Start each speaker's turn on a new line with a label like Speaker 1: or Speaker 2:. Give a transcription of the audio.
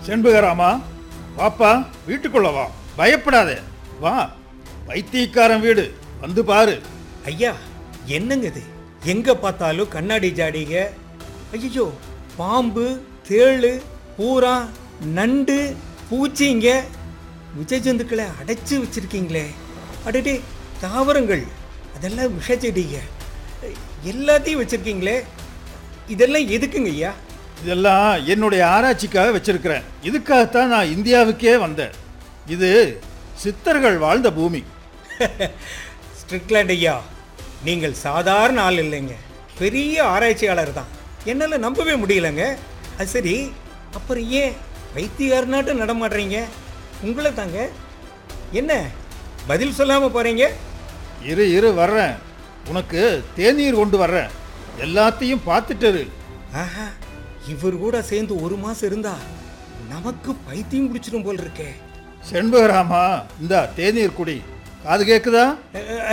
Speaker 1: செண்பகராமா பாப்பா வீட்டுக்குள்ள வா பயப்படாதே வா வைத்தியக்காரன் வீடு வந்து பாரு
Speaker 2: ஐயா என்னங்க இது எங்க பார்த்தாலும் கண்ணாடி ஜாடிங்க ஐயோ பாம்பு தேளு பூரா நண்டு பூச்சிங்க விஷஜந்துக்களை அடைச்சு வச்சிருக்கீங்களே அடடே தாவரங்கள் அதெல்லாம் விஷச்செடிங்க எல்லாத்தையும் வச்சிருக்கீங்களே இதெல்லாம் எதுக்குங்க ஐயா
Speaker 1: இதெல்லாம் என்னுடைய ஆராய்ச்சிக்காக வச்சிருக்கிறேன் இதுக்காகத்தான் நான் இந்தியாவுக்கே வந்தேன் இது சித்தர்கள் வாழ்ந்த பூமி
Speaker 2: ஸ்ட்ரிக்லாண்ட் ஐயா நீங்கள் சாதாரண ஆள் இல்லைங்க பெரிய ஆராய்ச்சியாளர் தான் என்னால் நம்பவே முடியலங்க அது சரி அப்புறம் ஏன் வைத்தியார்னாட்டும் நடமாடுறீங்க உங்களை தாங்க என்ன பதில் சொல்லாமல் போகிறீங்க
Speaker 1: இரு இரு வர்றேன் உனக்கு தேநீர் கொண்டு வர்றேன் எல்லாத்தையும் பார்த்துட்டு இரு.
Speaker 2: ஆஹா இவர் கூட சேர்ந்து ஒரு மாதம் இருந்தா நமக்கு பைத்தியம் பிடிச்சிடும் போல் இருக்கே
Speaker 1: செண்பகராமா இந்த தேநீர் குடி காது கேக்குதா
Speaker 2: அஹ்,